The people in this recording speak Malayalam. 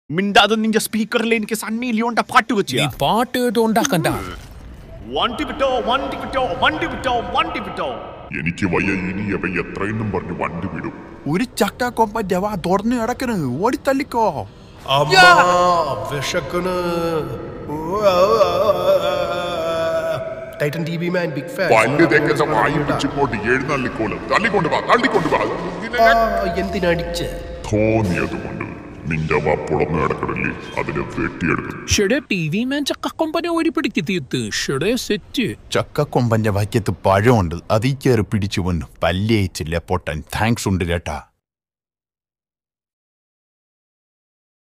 മിണ്ടാതെ നിന്റെ സ്പീക്കറിൽ എനിക്ക് സണ്ണി ലിയോന്റെ പാട്ട് നീ വെച്ചിയാ പാട്ട് കേട്ട് ഉണ്ടാക്കണ്ട വണ്ടി വിട്ടോ വണ്ടി വിട്ടോ വണ്ടി വിട്ടോ വണ്ടി വിട്ടോ എനിക്ക് വയ്യ ഇനി അവ എത്രയെന്നും പറഞ്ഞു വണ്ടി വിടും ഒരു ചക്ക കൊമ്പന്റെ വാ തുറന്നു കിടക്കണ് ഓടിത്തള്ളിക്കോ അമ്മ വിശക്കണ് Titan T V man big fan പല്ല് തേക്കുന്ന വായി പിച്ചിങ്ങോട്ട് എഴുന്നള്ളിക്കോല് തള്ളിക്കൊണ്ട് വാ തള്ളിക്കൊണ്ട് വാ ഇതിനെ എന്തിനടിച്ച് തോന്നിയതുകൊണ്ട് നിന്റെ വാ പുളർന്നു കിടക്കണില്ലേ അതിനെ വെട്ടിയെടുക്കും ഷെഡേ ടി വി മാൻ ചക്കക്കൊമ്പനെ ഒരു പിടിക്ക് തീർത്ത് ഷെഡേ സെറ്റ് ചക്ക കൊമ്പന്റെ വയ്ക്കത്ത് പഴമുണ്ട് അത് ഈ കയറി പിടിച്ചു വന്നു പല്ലിയച്ചില്ല പൊട്ടൻ താങ്ക്സ് ഉണ്ട് കേട്ടാ